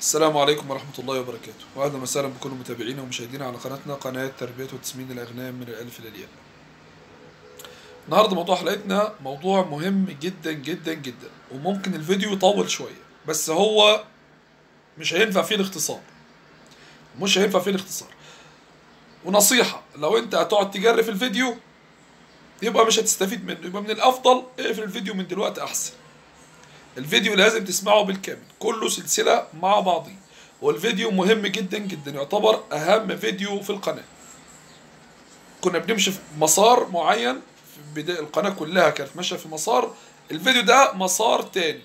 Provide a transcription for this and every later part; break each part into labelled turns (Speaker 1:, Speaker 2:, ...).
Speaker 1: السلام عليكم ورحمة الله وبركاته وأهلا وسهلا بكل متابعينا ومشاهدينا على قناتنا قناة تربية وتسمين الأغنام من الألف إلى الياء النهاردة موضوع حلقتنا موضوع مهم جدا جدا جدا وممكن الفيديو يطول شوية بس هو مش هينفع فيه الاختصار مش هينفع فيه الاختصار ونصيحة لو انت هتقعد تجري في الفيديو يبقى مش هتستفيد منه يبقى من الأفضل اقفل الفيديو من دلوقتي أحسن الفيديو لازم تسمعه بالكامل كله سلسلة مع بعضيه والفيديو مهم جدا جدا يعتبر أهم فيديو في القناة كنا بنمشي في مسار معين في بداية القناة كلها كانت ماشية في مسار الفيديو ده مسار تاني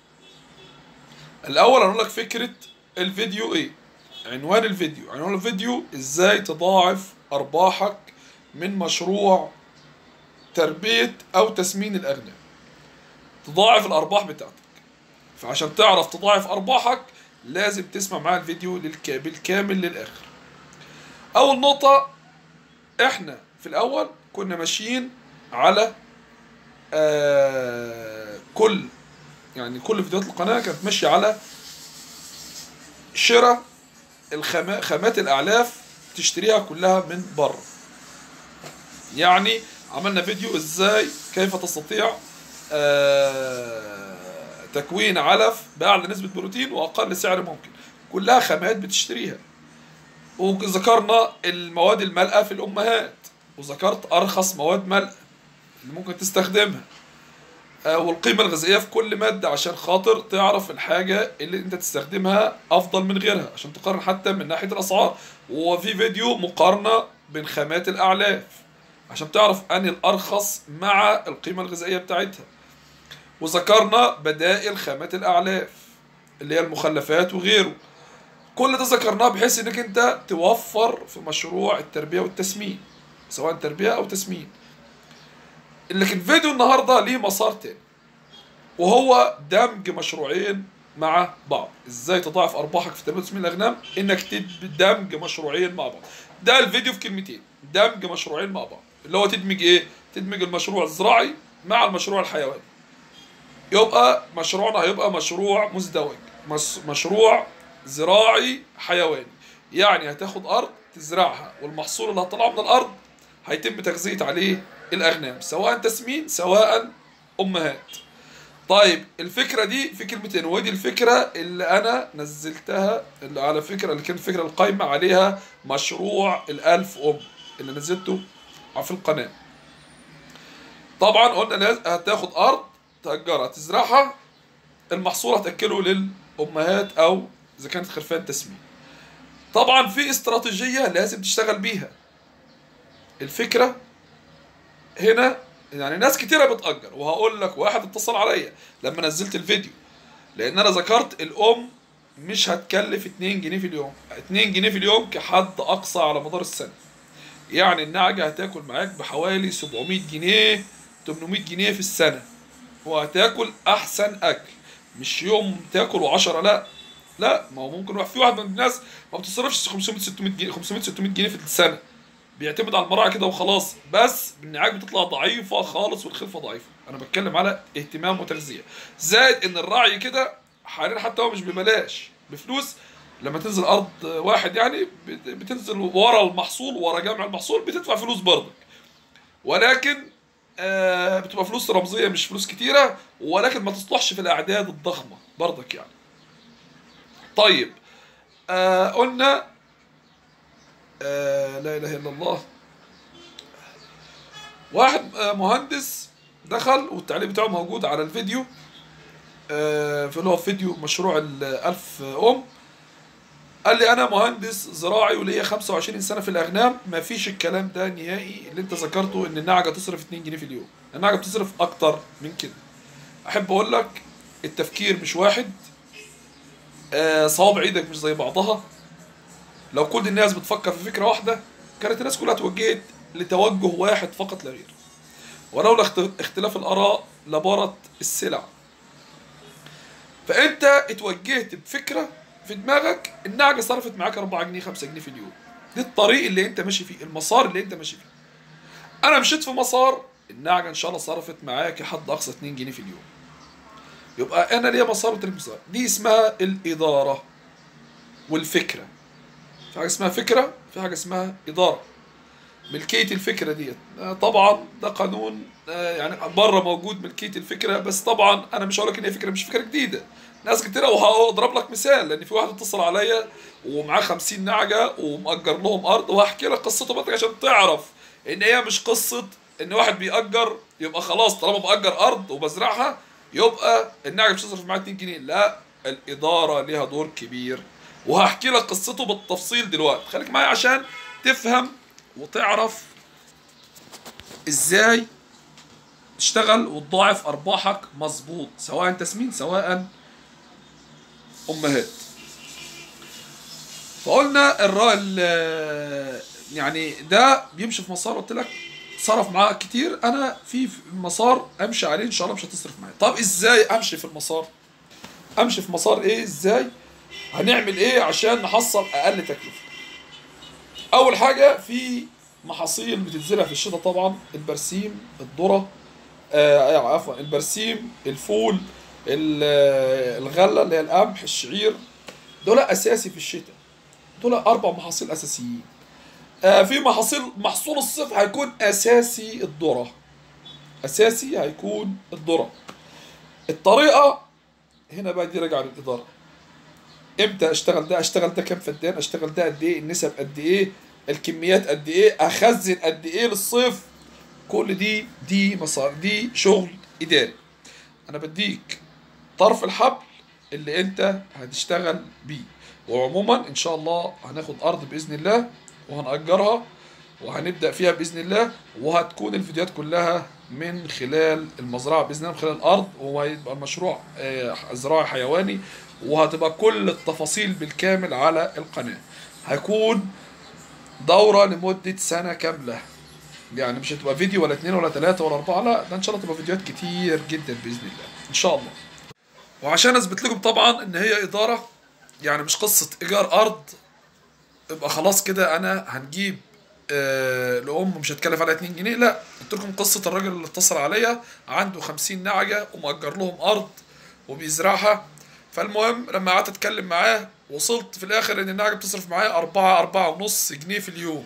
Speaker 1: الأول هنقول لك فكرة الفيديو إيه عنوان الفيديو عنوان الفيديو إزاي تضاعف أرباحك من مشروع تربية أو تسمين الأغنام تضاعف الارباح بتاعتك فعشان تعرف تضاعف ارباحك لازم تسمع معايا الفيديو للك... بالكامل للاخر اول نقطة احنا في الاول كنا ماشيين على آه كل يعني كل فيديوهات القناة كانت ماشية على شراء الخامات خامات الاعلاف تشتريها كلها من بره يعني عملنا فيديو ازاي كيف تستطيع آه، تكوين علف باعلى نسبة بروتين واقل سعر ممكن كلها خامات بتشتريها وذكرنا المواد المالئة في الامهات وذكرت ارخص مواد مالئة اللي ممكن تستخدمها آه، والقيمة الغذائية في كل مادة عشان خاطر تعرف الحاجة اللي انت تستخدمها افضل من غيرها عشان تقارن حتى من ناحية الاسعار وفي فيديو مقارنة بين خامات الاعلاف عشان تعرف انهي الارخص مع القيمة الغذائية بتاعتها وذكرنا بدائل خامات الاعلاف اللي هي المخلفات وغيره كل ده ذكرناه بحيث انك انت توفر في مشروع التربية والتسمين سواء تربية او تسمين لكن فيديو النهارده ليه مسار تاني وهو دمج مشروعين مع بعض ازاي تضاعف ارباحك في تربيه وتسمين الاغنام انك تدمج مشروعين مع بعض ده الفيديو في كلمتين دمج مشروعين مع بعض اللي هو تدمج ايه تدمج المشروع الزراعي مع المشروع الحيواني يبقى مشروعنا هيبقى مشروع مزدوج مس- مشروع زراعي حيواني يعني هتاخد ارض تزرعها والمحصول اللي هتطلعه من الارض هيتم تغذية عليه الاغنام سواء تسمين سواء امهات طيب الفكرة دي في كلمتين ودي الفكرة اللي أنا نزلتها اللي على فكرة اللي كانت الفكرة القايمة عليها مشروع الألف أم اللي نزلته في القناة طبعا قلنا لازم هتاخد أرض تأجرها تزرعها المحصول هتأكله للأمهات أو إذا كانت خرفان تسمين طبعا في استراتيجية لازم تشتغل بيها الفكرة هنا يعني ناس كتيرة بتأجر وهقول لك واحد اتصل عليا لما نزلت الفيديو لأن أنا ذكرت الأم مش هتكلف 2 جنيه في اليوم 2 جنيه في اليوم كحد أقصى على مدار السنة يعني النعجة هتاكل معاك بحوالي 700 جنيه 800 جنيه في السنة وهتاكل أحسن أكل مش يوم تاكل وعشرة لا لا ما هو ممكن واحد في واحد من الناس ما بتصرفش 500 600 جنيه 500 600 جنيه في السنة بيعتمد على المراعي كده وخلاص بس النعاج بتطلع ضعيفه خالص والخلفه ضعيفه انا بتكلم على اهتمام وتغذيه زائد ان الرعي كده حاليا حتى هو مش ببلاش بفلوس لما تنزل ارض واحد يعني بت- بتنزل ورا المحصول ورا جمع المحصول بتدفع فلوس برضك ولكن آه بتبقى فلوس رمزيه مش فلوس كتيره ولكن ما تصلحش في الاعداد الضخمه برضك يعني طيب آه قلنا آه لا اله الا الله واحد آه مهندس دخل والتعليق بتاعه موجود على الفيديو آه في اللي هو فيديو مشروع الألف أم قال لي أنا مهندس زراعي وليا 25 سنة في الأغنام مفيش الكلام ده نهائي اللي أنت ذكرته إن النعجة تصرف 2 جنيه في اليوم النعجة بتصرف أكتر من كده أحب أقول لك التفكير مش واحد آه صوابع إيدك مش زي بعضها لو كل الناس بتفكر في فكرة واحدة كانت الناس كلها توجهت لتوجه واحد فقط لا غير ولولا اخت- اختلاف الآراء لبارت السلع فأنت اتوجهت بفكرة في دماغك النعجة صرفت معاك 4 جنيه 5 جنيه في اليوم دي الطريق اللي انت ماشي فيه المسار اللي انت ماشي فيه انا مشيت في مسار النعجة ان شاء الله صرفت معاك حد اقصى 2 جنيه في اليوم يبقى انا ليا مسار وتاني مسار دي اسمها الاداره والفكره في حاجه اسمها فكره في حاجه اسمها اداره ملكيه الفكره ديت آه، طبعا ده قانون آه، يعني بره موجود ملكيه الفكره بس طبعا انا مش هقول لك ان هي فكره مش فكره جديده ناس كتير وهضرب لك مثال لان في واحد اتصل عليا ومعاه 50 نعجه ومأجر لهم ارض وهحكي لك قصته برضك عشان تعرف ان هي مش قصه ان واحد بيأجر يبقى خلاص طالما بأجر ارض وبزرعها يبقى النعجه مش هتصرف معايا 2 جنيه لا الاداره ليها دور كبير وهحكي لك قصته بالتفصيل دلوقتي خليك معايا عشان تفهم وتعرف ازاي تشتغل وتضاعف ارباحك مظبوط سواء تسمين سواء امهات فقلنا الراجل يعني ده بيمشي في مسار قلت لك صرف معاه كتير انا في في مسار امشي عليه ان شاء الله مش هتصرف معايا طب ازاي امشي في المسار امشي في مسار ايه ازاي هنعمل ايه عشان نحصل اقل تكلفه اول حاجه في محاصيل بتتزرع في الشتاء طبعا البرسيم الذره آه عفوا البرسيم الفول ال- آه، الغله اللي هي القمح الشعير دول اساسي في الشتاء دول اربع محاصيل اساسيين آه في محاصيل محصول الصيف هيكون اساسي الذره اساسي هيكون الذره الطريقه هنا بقى دي راجعه للاداره امتى اشتغل ده اشتغل ده كام فدان اشتغل ده قد ايه النسب قد ايه الكميات قد ايه اخزن قد ايه للصيف كل دي دي مصار دي شغل اداري انا بديك طرف الحبل اللي انت هتشتغل بيه وعموما ان شاء الله هناخد ارض باذن الله وهنأجرها وهنبدأ فيها بإذن الله وهتكون الفيديوهات كلها من خلال المزرعة بإذن الله من خلال الأرض وهيبقى المشروع آه، زراعي حيواني وهتبقى كل التفاصيل بالكامل على القناة هيكون دورة لمدة سنة كاملة يعني مش هتبقى فيديو ولا اتنين ولا تلاتة ولا أربعة لا ده إن شاء الله تبقى فيديوهات كتير جدا بإذن الله إن شاء الله وعشان أثبت لكم طبعا إن هي إدارة يعني مش قصة إيجار أرض يبقى خلاص كده أنا هنجيب آه لأم مش هتكلف عليها 2 جنيه لا قلت لكم قصة الراجل اللي اتصل عليا عنده 50 نعجة ومأجر لهم أرض وبيزرعها فالمهم لما قعدت أتكلم معاه وصلت في الآخر إن النعجة بتصرف معايا أربعة أربعة ونص جنيه في اليوم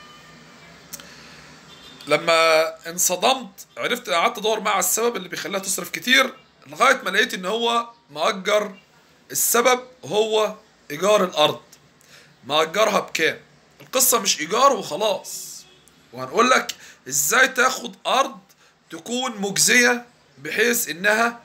Speaker 1: لما انصدمت عرفت قعدت ادور مع السبب اللي بيخليها تصرف كتير لغايه ما لقيت ان هو مأجر السبب هو ايجار الارض مأجرها بكام القصه مش ايجار وخلاص وهنقول لك ازاي تاخد ارض تكون مجزيه بحيث انها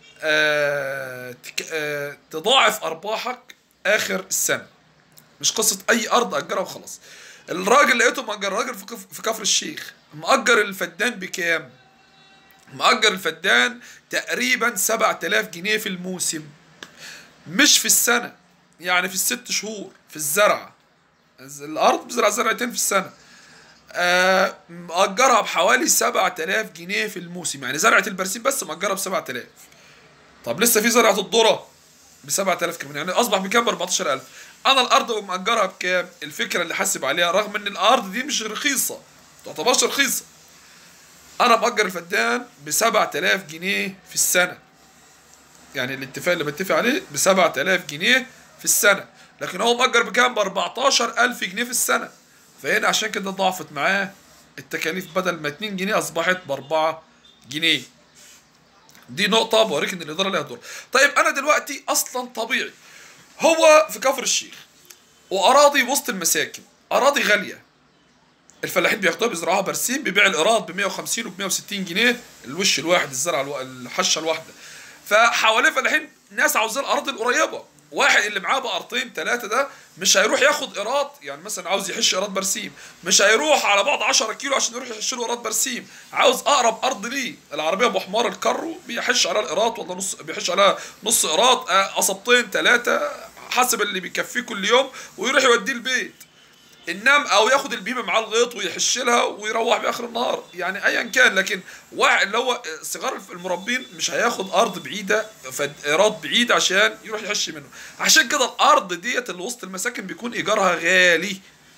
Speaker 1: آه تك- آه تضاعف ارباحك اخر السنه مش قصه اي ارض اجرها وخلاص الراجل لقيته مأجر راجل في كف- في كفر الشيخ مأجر الفدان بكام مأجر الفدان تقريبا 7000 جنيه في الموسم مش في السنة يعني في الست شهور في الزرع الأرض بزرع زرعتين في السنة آه، مأجرها بحوالي 7000 جنيه في الموسم يعني زرعة البرسيم بس مأجرها ب 7000 طب لسه في زرعة الذرة ب 7000 كمان يعني اصبح بكام ب 14000 انا الارض مأجرها بكام الفكره اللي حاسب عليها رغم ان الارض دي مش رخيصه تعتبرش رخيصه انا مأجر الفدان ب 7000 جنيه في السنه يعني الاتفاق اللي بتفق عليه ب 7000 جنيه في السنه لكن هو مأجر بكام ب 14000 جنيه في السنه فهنا عشان كده ضعفت معاه التكاليف بدل ما 2 جنيه اصبحت ب 4 جنيه دي نقطة بوريك ان الإدارة ليها دور. طيب أنا دلوقتي أصلا طبيعي هو في كفر الشيخ وأراضي وسط المساكن، أراضي غالية. الفلاحين بياخدوها بيزرعوها برسيم بيبيع الإيراد ب 150 وب 160 جنيه الوش الواحد الزرعة الو... الحشة الواحدة. فحواليه فلاحين ناس عاوزين الأراضي القريبة. واحد اللي معاه بقرتين ثلاثة ده مش هيروح ياخد إيراد يعني مثلا عاوز يحش إيراد برسيم مش هيروح على بعد 10 كيلو عشان يروح يحش له إيراد برسيم عاوز أقرب أرض ليه العربية أبو حمار الكرو بيحش عليها الإيراد ولا نص بيحش عليها نص إيراد آه، قصبتين ثلاثة حسب اللي بيكفيه كل يوم ويروح يوديه البيت انام او ياخد البيبه معاه الغيط ويحش لها ويروح باخر النهار يعني ايا كان لكن واحد اللي هو صغار المربين مش هياخد ارض بعيده فد- ايراد بعيد عشان يروح يحش منه عشان كده الارض ديت اللي وسط المساكن بيكون ايجارها غالي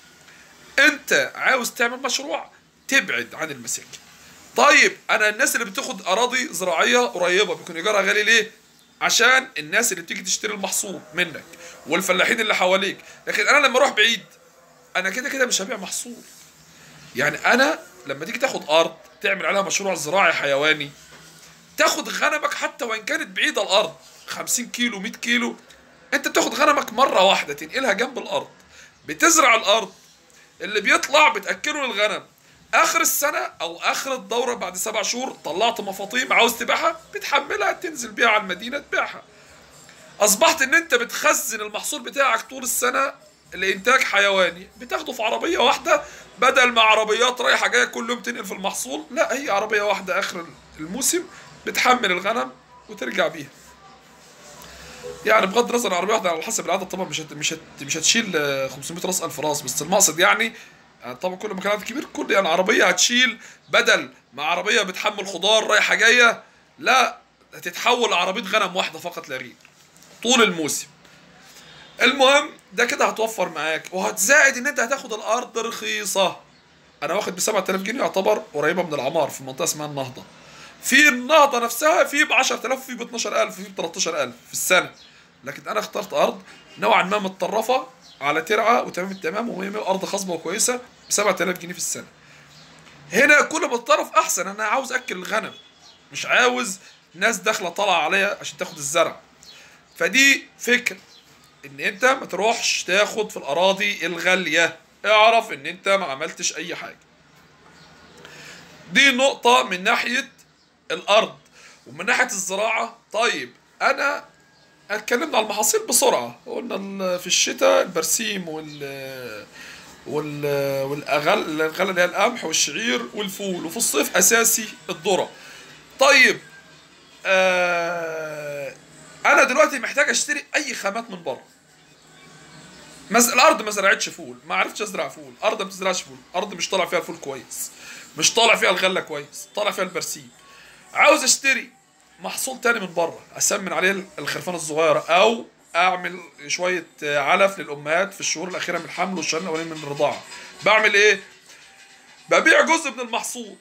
Speaker 1: انت عاوز تعمل مشروع تبعد عن المساكن طيب انا الناس اللي بتاخد اراضي زراعيه قريبه بيكون ايجارها غالي ليه عشان الناس اللي بتيجي تشتري المحصول منك والفلاحين اللي حواليك لكن انا لما اروح بعيد انا كده كده مش هبيع محصول يعني انا لما تيجي تاخد ارض تعمل عليها مشروع زراعي حيواني تاخد غنمك حتى وان كانت بعيده الارض 50 كيلو 100 كيلو انت بتاخد غنمك مره واحده تنقلها جنب الارض بتزرع الارض اللي بيطلع بتاكله للغنم اخر السنه او اخر الدوره بعد سبع شهور طلعت مفاطيم عاوز تبيعها بتحملها تنزل بيها على المدينه تبيعها اصبحت ان انت بتخزن المحصول بتاعك طول السنه لانتاج حيواني بتاخده في عربيه واحده بدل ما عربيات رايحه جايه كل يوم تنقل في المحصول لا هي عربيه واحده اخر الموسم بتحمل الغنم وترجع بيها يعني بغض النظر عن عربيه واحده على حسب العدد طبعا مش هت مش هت مش هتشيل آه، 500 راس الف راس بس المقصد يعني يعني طبعا كل ما كان عدد كبير كل يعني عربيه هتشيل بدل ما عربيه بتحمل خضار رايحه جايه لا هتتحول لعربيه غنم واحده فقط لا غير طول الموسم المهم ده كده هتوفر معاك وهتزائد ان انت هتاخد الارض رخيصه انا واخد ب 7000 جنيه يعتبر قريبه من العمار في منطقه اسمها النهضه في النهضه نفسها في ب 10000 في ب 12000 في ب 13000 في السنه لكن انا اخترت ارض نوعا ما متطرفه على ترعه وتمام التمام وهي ارض خصبه وكويسه ب 7000 جنيه في السنه هنا كل ما الطرف احسن انا عاوز اكل الغنم مش عاوز ناس داخله طالعه عليا عشان تاخد الزرع فدي فكره ان انت ما تروحش تاخد في الاراضي الغاليه اعرف ان انت ما عملتش اي حاجه دي نقطه من ناحيه الارض ومن ناحيه الزراعه طيب انا اتكلمنا على المحاصيل بسرعه قلنا ال- في الشتاء البرسيم وال وال والاغل الغله اللي هي القمح والشعير والفول وفي الصيف اساسي الذره طيب آه انا دلوقتي محتاج اشتري اي خامات من بره مز... الارض ما زرعتش فول ما عرفتش ازرع فول ارض ما بتزرعش فول ارض مش طالع فيها الفول كويس مش طالع فيها الغله كويس طالع فيها البرسيم عاوز اشتري محصول تاني من بره اسمن عليه الخرفان الصغيره او اعمل شويه علف للامهات في الشهور الاخيره من الحمل والشهرين الاولانيين من الرضاعه بعمل ايه ببيع جزء من المحصول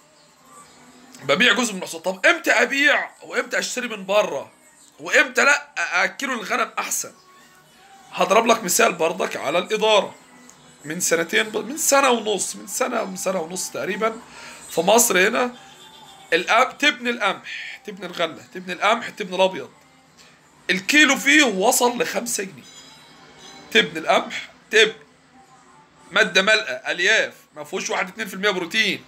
Speaker 1: ببيع جزء من المحصول طب امتى ابيع وامتى اشتري من بره وامتى لا اكله الغنم احسن هضرب لك مثال برضك على الاداره من سنتين من سنه ونص من سنه من سنه ونص تقريبا في مصر هنا الأب تبني القمح تبني الغله تبني القمح تبني الابيض الكيلو فيه وصل لخمسة جنيه تبني القمح تبني ماده ملقى الياف ما فيهوش واحد اتنين في المية بروتين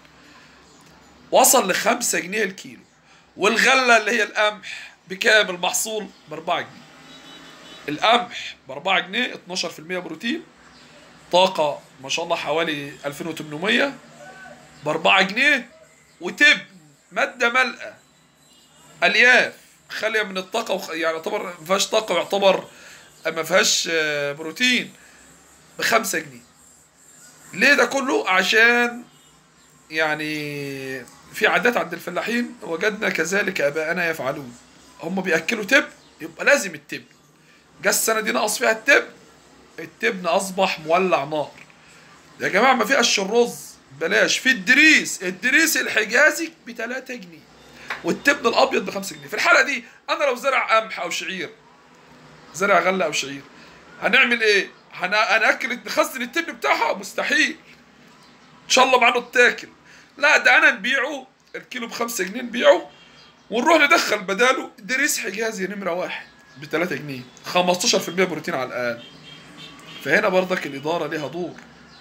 Speaker 1: وصل لخمسة جنيه الكيلو والغله اللي هي القمح بكام المحصول بأربعة جنيه القمح بأربعة جنيه 12% بروتين طاقة ما شاء الله حوالي 2800 بأربعة جنيه وتبن مادة ملقى ألياف خالية من الطاقة وخ... يعني يعتبر ما فيهاش طاقة ويعتبر ما فيهاش آه، بروتين بخمسة جنيه ليه ده كله عشان يعني في عادات عند الفلاحين وجدنا كذلك اباءنا يفعلون هم بياكلوا تبن يبقى لازم التبن جه السنه دي نقص فيها التبن التبن اصبح مولع نار يا جماعه ما فيهاش الرز بلاش في الدريس الدريس الحجازي ب 3 جنيه والتبن الابيض ب 5 جنيه في الحاله دي انا لو زرع قمح او شعير زرع غله او شعير هنعمل ايه هن- هناكل نخزن التبن بتاعها مستحيل ان شاء الله معنه تاكل لا ده انا نبيعه الكيلو بخمسة جنيه نبيعه ونروح ندخل بداله دريس حجازي نمرة واحد ب 3 جنيه 15% بروتين على الأقل فهنا برضك الإدارة ليها دور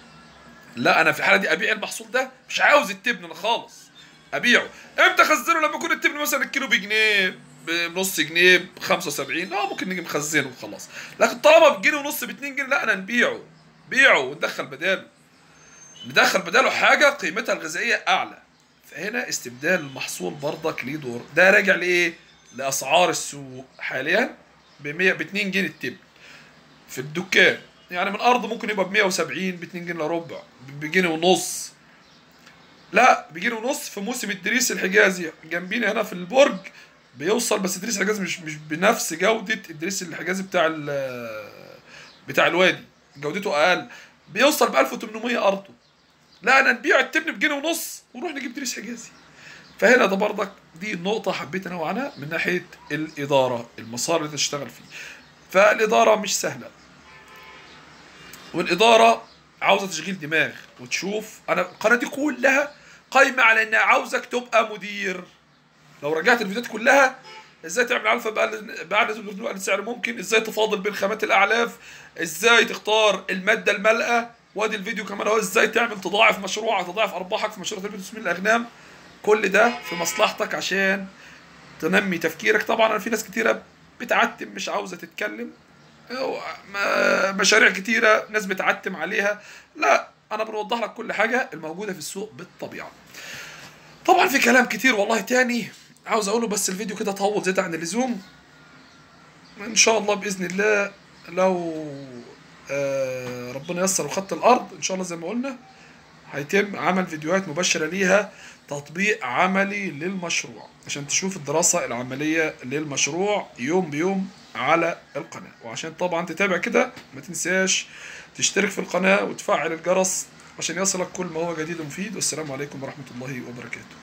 Speaker 1: لا أنا في الحالة دي أبيع المحصول ده مش عاوز التبن أنا خالص أبيعه إمتى أخزنه لما يكون التبن مثلا الكيلو بجنيه بنص جنيه ب 75 اه ممكن نيجي مخزنه وخلاص لكن طالما بجنيه ونص ب 2 جنيه لا انا نبيعه بيعه وندخل بداله ندخل بداله حاجه قيمتها الغذائيه اعلى فهنا استبدال المحصول برضك ليه دور ده راجع لايه لاسعار السوق حاليا ب 100 ب 2 جنيه التبن في الدكان يعني من ارض ممكن يبقى ب 170 ب 2 جنيه الا ربع بجنيه ونص لا بجنيه ونص في موسم الدريس الحجازي جنبينا هنا في البرج بيوصل بس الدريس الحجازي مش مش بنفس جوده الدريس الحجازي بتاع ال- بتاع الوادي جودته اقل بيوصل ب 1800 ارضه لا انا نبيع التبن بجنيه ونص ونروح نجيب دريس حجازي فهنا ده برضك دي نقطة حبيت انوه عنها من ناحية الإدارة المسار اللي تشتغل فيه فالإدارة مش سهلة والإدارة عاوزة تشغيل دماغ وتشوف أنا القناة دي كلها قايمة على إنها عاوزك تبقى مدير لو رجعت الفيديوهات كلها ازاي تعمل علفة بأقل بأقل سعر ممكن ازاي تفاضل بين خامات الأعلاف ازاي تختار المادة المالئة وادي الفيديو كمان اهو ازاي تعمل تضاعف مشروعك تضاعف ارباحك في مشروع تربيه وتسمين الاغنام كل ده في مصلحتك عشان تنمي تفكيرك طبعا أنا في ناس كتيره بتعتم مش عاوزه تتكلم أو ما- مشاريع كتيره ناس بتعتم عليها لا انا بنوضح لك كل حاجه الموجوده في السوق بالطبيعه طبعا في كلام كتير والله تاني عاوز اقوله بس الفيديو كده طول زيادة عن اللزوم ان شاء الله باذن الله لو آه، ربنا ييسر وخدت الارض ان شاء الله زي ما قلنا هيتم عمل فيديوهات مباشره ليها تطبيق عملي للمشروع عشان تشوف الدراسه العمليه للمشروع يوم بيوم على القناه وعشان طبعا تتابع كده ما تنساش تشترك في القناه وتفعل الجرس عشان يصلك كل ما هو جديد ومفيد والسلام عليكم ورحمه الله وبركاته